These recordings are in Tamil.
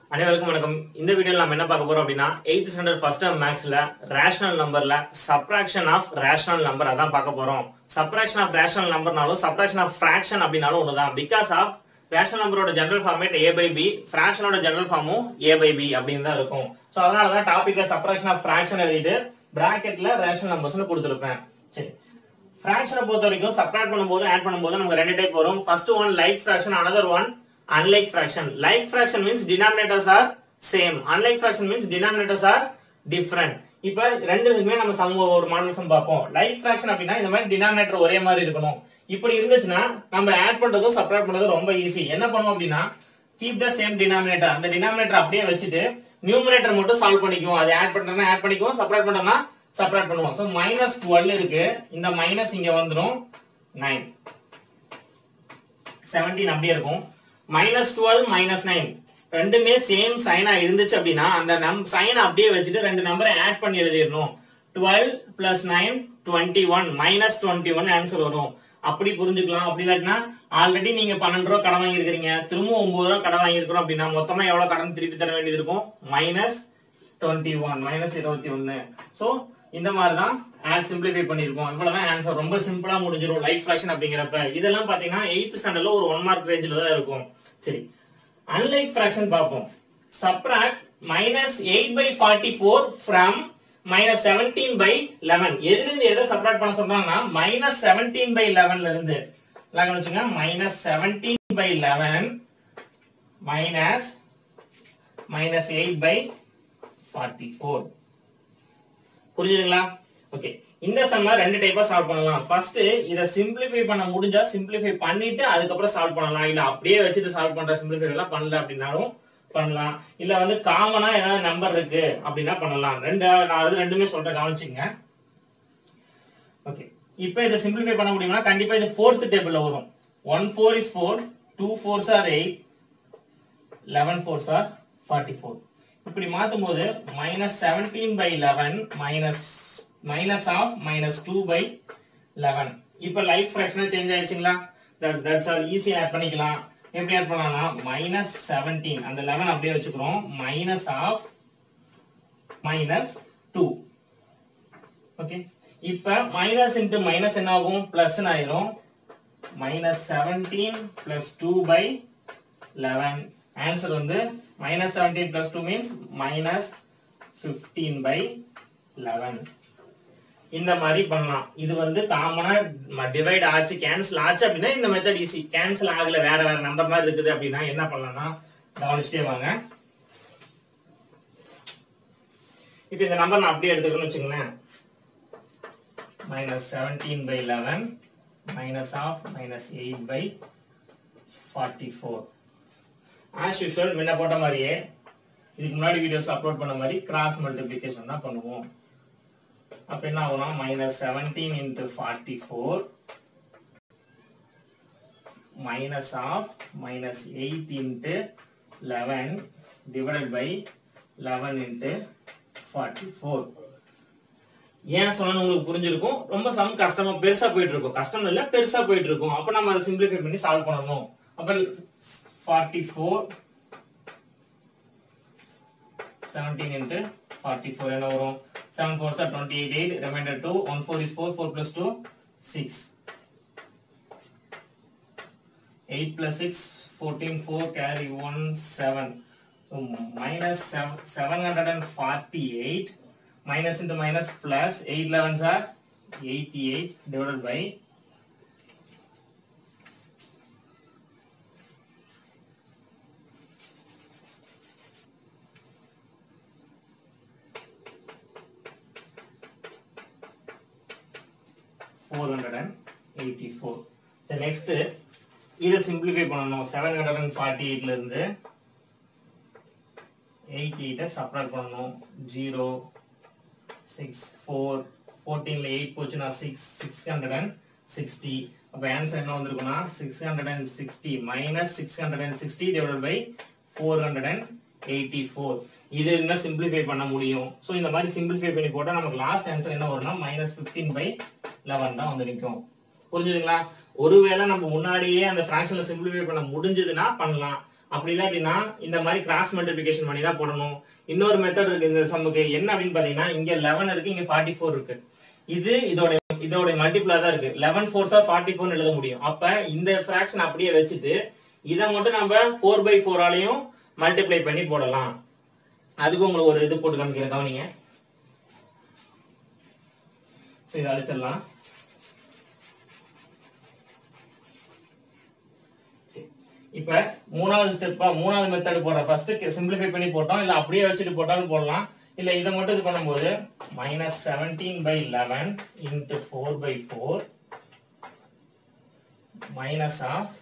அனைவருக்கும் வணக்கம் இந்த வீடியோல நம்ம என்ன பார்க்க போறோம் அப்படின்னா எயித் ஸ்டாண்டர்ட் ஃபர்ஸ்ட் டேர்ம் மேக்ஸ்ல ரேஷனல் நம்பர்ல சப்ராக்ஷன் ஆஃப் ரேஷனல் நம்பர் அதான் பார்க்க போறோம் சப்ராக்ஷன் ஆஃப் ரேஷனல் நம்பர்னாலும் சப்ராக்ஷன் ஆஃப் ஃபிராக்ஷன் அப்படின்னாலும் ஒண்ணுதான் பிகாஸ் ஆஃப் ரேஷனல் நம்பரோட general format A by B ஃபிராக்ஷனோட ஜெனரல் ஃபார்மும் ஏ பை பி அப்படின்னு தான் இருக்கும் ஸோ அதனால தான் டாபிக்ல சப்ராக்ஷன் ஆஃப் ஃபிராக்ஷன் எழுதிட்டு பிராக்கெட்ல ரேஷனல் நம்பர்ஸ்னு கொடுத்துருப்பேன் சரி ஃபிராக்ஷனை பொறுத்த வரைக்கும் சப்ராக்ட் பண்ணும்போது ஆட் பண்ணும்போது நமக்கு ரெண்டு டைப் வரும் first one like fraction another one unlike fraction like fraction means denominators are same unlike fraction means denominators are different இப்ப ரெண்டு இதுக்குமே நம்ம சம் ஒரு மாடல் சம் பார்ப்போம் லைக் ஃபிராக்ஷன் அப்படின்னா இந்த மாதிரி டினாமினேட்டர் ஒரே மாதிரி இருக்கணும் இப்படி இருந்துச்சுன்னா நம்ம ஆட் பண்றதும் சப்ராக்ட் பண்றதும் ரொம்ப ஈஸி என்ன பண்ணுவோம் அப்படின்னா கீப் த சேம் டினாமினேட்டர் அந்த டினாமினேட்டர் அப்படியே வச்சுட்டு நியூமரேட்டர் மட்டும் சால்வ் பண்ணிக்குவோம் அது ஆட் பண்றோம்னா ஆட் பண்ணிக்குவோம் சப்ராக்ட் பண்றோம்னா சப்ராக்ட் பண்ணுவோம் ஸோ மைனஸ் டுவெல் இருக்கு இந்த மைனஸ் இங்க வந்துடும் நைன் செவன்டீன் அப்படியே இருக்கும் மைனஸ் டுவெல் மைனஸ் நைன் ரெண்டுமே சேம் சைனா இருந்துச்சு அப்படின்னா அந்த நம் சைனை அப்படியே வச்சுட்டு ரெண்டு நம்பரை ஆட் பண்ணி எழுதிடணும் twelve plus nine twenty one minus twenty one answer வரும் அப்படி புரிஞ்சுக்கலாம் அப்படி இல்லாட்டினா ஆல்ரெடி நீங்க பன்னெண்டு ரூபா கடன் வாங்கியிருக்கிறீங்க திரும்ப ஒன்பது ரூபா கடன் வாங்கியிருக்கிறோம் அப்படின்னா மொத்தமா எவ்வளவு கடன் திருப்பி தர வேண்டியது இருக்கும் மைனஸ் டுவெண்ட்டி ஒன் மைனஸ் இருபத்தி ஒன்னு ஸோ இந்த மாதிரி தான் ஆட் சிம்பிளிஃபை பண்ணியிருக்கோம் இவ்வளவுதான் ஆன்சர் ரொம்ப சிம்பிளா முடிஞ்சிடும் லைஃப் ஃபிராக்ஷன் அப்படிங்கிறப்ப இதெல்லாம் பாத்தீங்கன்னா எயித் ஸ்டாண்டர்ட்ல ஒரு ஒன் மார்க் ரேஞ்சில் தான் இருக்கும் சரி அன்லைக் ஃபிராக்ஷன் பார்ப்போம் subtract minus eight by forty four from minus seventeen by eleven எதுலேருந்து எதை சப்ராக்ட் பண்ண சொல்றாங்கன்னா மைனஸ் செவன்டீன் பை லெவன்ல இருந்து எல்லாம் வச்சுங்க minus seventeen by eleven minus minus eight by forty four புரிஞ்சுதுங்களா ஓகே இந்த சம்ம ரெண்டு டைப்பா சால்வ் பண்ணலாம் ஃபர்ஸ்ட் இத சிம்பிளிஃபை பண்ண முடிஞ்சா சிம்பிளிஃபை பண்ணிட்டு அதுக்கப்புறம் சால்வ் பண்ணலாம் இல்ல அப்படியே வச்சுட்டு சால்வ் பண்ற சிம்பிளிஃபை எல்லாம் பண்ணல அப்படின்னாலும் பண்ணலாம் இல்ல வந்து காமனா ஏதாவது நம்பர் இருக்கு அப்படின்னா பண்ணலாம் ரெண்டு நான் அது ரெண்டுமே சொல்றேன் கவனிச்சுங்க ஓகே இப்போ இதை சிம்பிளிஃபை பண்ண முடியுமா கண்டிப்பா இது ஃபோர்த் டேபிள்ல வரும் one four is four two fours are eight eleven fours are forty four இப்படி மாத்தும் போது minus seventeen by eleven minus minus of minus two by eleven இப்போ லைக் ஃபிராக்ஷன் சேஞ்ச் ஆயிடுச்சுங்களா that's that's all easy add பண்ணிக்கலாம் எப்படி ஆட் பண்ணலாம்னா மைனஸ் செவன்டீன் அந்த லெவன் அப்படியே வச்சுக்கிறோம் minus of minus two okay இப்போ மைனஸ் இன்ட்டு மைனஸ் என்ன ஆகும் பிளஸ் ஆயிரும் minus seventeen plus two by eleven answer வந்து minus seventeen plus two means minus fifteen by eleven இந்த மாதிரி பண்ணலாம் இது வந்து காமனா டிவைட் ஆச்சு கேன்சல் ஆச்சு அப்படின்னா இந்த மெத்தட் ஈஸி கேன்சல் ஆகல வேற வேற நம்பர் மாதிரி இருக்குது அப்படின்னா என்ன பண்ணலாம்னா கவனிச்சுட்டே வாங்க இப்போ இந்த நம்பர் நான் அப்படியே எடுத்துக்கணும்னு வச்சுங்களேன் minus seventeen by eleven minus of minus eight by forty four as usual முன்ன போட்ட மாதிரியே இதுக்கு முன்னாடி வீடியோஸ் அப்லோட் பண்ண மாதிரி கிராஸ் மல்டிப்ளிகேஷன் தான் பண்ணுவோம் அப்ப என்ன ஆகும்னா minus seventeen into forty four minus of minus eight into eleven divided by eleven into forty four ஏன் சொன்னு உங்களுக்கு புரிஞ்சிருக்கும் ரொம்ப சம் கஷ்டமா பெருசா போயிட்டு இருக்கும் கஷ்டம் இல்ல பெருசா போயிட்டு இருக்கும் அப்ப நம்ம அதை சிம்பிளிஃபை பண்ணி சால்வ் பண்ணணும் அப்ப forty four seventeen into forty four என்ன வரும் செவன் ஃபோர் சார் twenty eight eight reminder two one four is four four plus two six eight plus six fourteen four carry one seven minus seven hundred and forty eight minus into minus plus 8 11s are 88 divided by four hundred and eighty-four. The next இதை சிம்பிளிஃபை பண்ணணும் செவன் ஹண்ட்ரட் அண்ட் ஃபார்ட்டி எயிட்ல இருந்து எயிட்டி எயிட்டை சப்ராக்ட் பண்ணணும் ஜீரோ சிக்ஸ் ஃபோர் ஃபோர்டீன்ல எயிட் போச்சுன்னா six six hundred and sixty அப்போ ஆன்சர் என்ன வந்திருக்குன்னா six hundred and sixty minus six hundred and sixty divide by four hundred and eighty four இது இன்னும் சிம்பிளிஃபை பண்ண முடியும் ஸோ இந்த மாதிரி சிம்பிளிஃபை பண்ணி போட்டால் நமக்கு லாஸ்ட் ஆன்சர் என்ன வரும்னா மைனஸ் ஃபிஃப்டீன் பை லெவன் தான் வந்து நிற்கும் புரிஞ்சுதுங்களா ஒருவேளை நம்ம முன்னாடியே அந்த ஃபிராக்ஷன்ல சிம்பிளிஃபை பண்ண முடிஞ்சதுன்னா பண்ணலாம் அப்படி இல்லாட்டினா இந்த மாதிரி கிராஸ் மல்டிபிகேஷன் பண்ணி தான் போடணும் இன்னொரு மெத்தட் இருக்கு இந்த சம்முக்கு என்ன அப்படின்னு பாத்தீங்கன்னா இங்க லெவன் இருக்கு இங்க ஃபார்ட்டி ஃபோர் இருக்கு இது இதோட இதோட மல்டிபிளா தான் இருக்கு லெவன் ஃபோர்ஸா ஃபார்ட்டி ஃபோர் எழுத முடியும் அப்ப இந்த ஃபிராக்ஷன் அப்படியே வச்சுட்டு இதை மட்டும் நம்ம ஃபோர் பை ஃபோராலையும் மல்டிப்ளை பண்ணி போடலாம் அதுக்கு உங்களுக்கு ஒரு இது போட்டு காமிக்கிறேன் கவனிங்க ஸோ இதை அழிச்சிடலாம் இப்ப மூணாவது ஸ்டெப்பா மூணாவது மெத்தட் போடுற ஃபர்ஸ்ட் சிம்பிளிஃபை பண்ணி போட்டோம் இல்ல அப்படியே வச்சுட்டு போட்டாலும் போடலாம் இல்ல இதை மட்டும் இது பண்ணும்போது minus seventeen by eleven into four by four minus of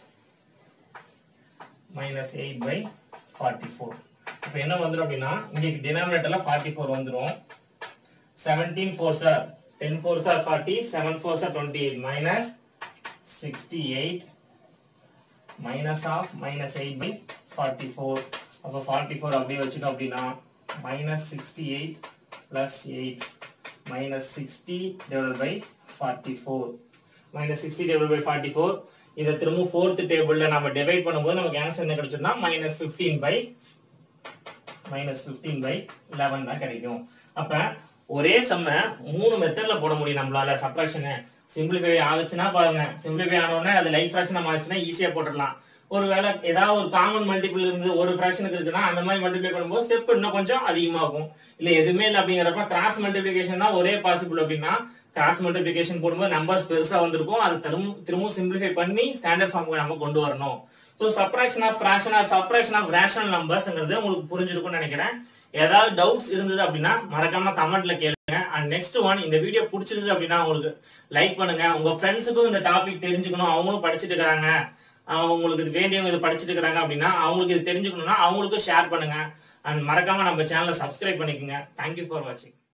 minus eight by forty four இப்போ என்ன வந்துடும் அப்படின்னா இங்கே டினாமினேட்டர்ல ஃபார்ட்டி ஃபோர் வந்துடும் செவன்டீன் ஃபோர் சார் டென் ஃபோர் சார் ஃபார்ட்டி செவன் ஃபோர் சார் twenty eight minus sixty eight minus of minus eight by forty four அப்போ ஃபார்ட்டி ஃபோர் அப்படியே வச்சுட்டோம் அப்படின்னா minus sixty eight plus eight minus sixty divide by forty four minus sixty divide by forty four இதை திரும்ப ஃபோர்த் டேபிள்ல நம்ம டிவைட் பண்ணும்போது நமக்கு ஆன்சர் என்ன கிடைச்சோம்னா minus fifteen by minus fifteen by eleven தான் கிடைக்கும் அப்ப ஒரே செம்ம மூணு மெத்தட்ல போட முடியும் நம்மளால சப்ராக்ஷனு சிம்பிளிஃபை ஆகுச்சுன்னா பாருங்க சிம்பிளிஃபை ஆனோடனே அது லைஃப் ஃபிராக்ஷன் ஆச்சுன்னா ஈஸியா போட்டுடலாம் ஒருவேளை ஏதாவது ஒரு காமன் மல்டிபிள் இருந்து ஒரு ஃபிராக்ஷனுக்கு இருக்குன்னா அந்த மாதிரி மல்டிப்ளை பண்ணும்போது ஸ்டெப் இன்னும் கொஞ்சம் அதிகமாகும் இல்ல எதுவுமே இல்லை அப்படிங்கிறப்ப கிராஸ் மல்டிபிளிகேஷன் தான் ஒரே பாசிபிள் அப்படின்னா கிராஸ் மல்டிபிளிகேஷன் போடும்போது நம்பர்ஸ் பெருசா வந்திருக்கும் அது திரும்ப திரும்ப சிம்பிளிஃபை பண்ணி ஸ்டாண்டர்ட் ஃபார்முக்கு நம்ம கொண்டு வரணும் so subtraction of fraction or subtraction of rational நம்பர்ஸ்ங்கிறது உங்களுக்கு புரிஞ்சிருக்கும்னு நினைக்கிறேன் ஏதாவது டவுட்ஸ் இருந்தது அப்படின்னா மறக்காம கமெண்ட்ல கேளுங்க அண்ட் நெக்ஸ்ட் ஒன் இந்த வீடியோ பிடிச்சிருந்தது அப்படின்னா உங்களுக்கு லைக் பண்ணுங்க உங்க ஃப்ரெண்ட்ஸுக்கும் இந்த டாபிக் தெரிஞ்சுக்கணும் அவங்களும் படிச்சுட்டு இருக்காங்க அவங்களுக்கு இது வேண்டியவங்க இது படிச்சுட்டு இருக்காங்க அப்படின்னா அவங்களுக்கு இது தெரிஞ்சுக்கணும்னா அவங்களுக்கும் ஷேர் பண்ணுங்க அண்ட் மறக்காம நம்ம சேனலை சப்ஸ்கிரைப் பண்ணிக்கோங்க தேங்க்யூ ஃபார் வாட்சிங்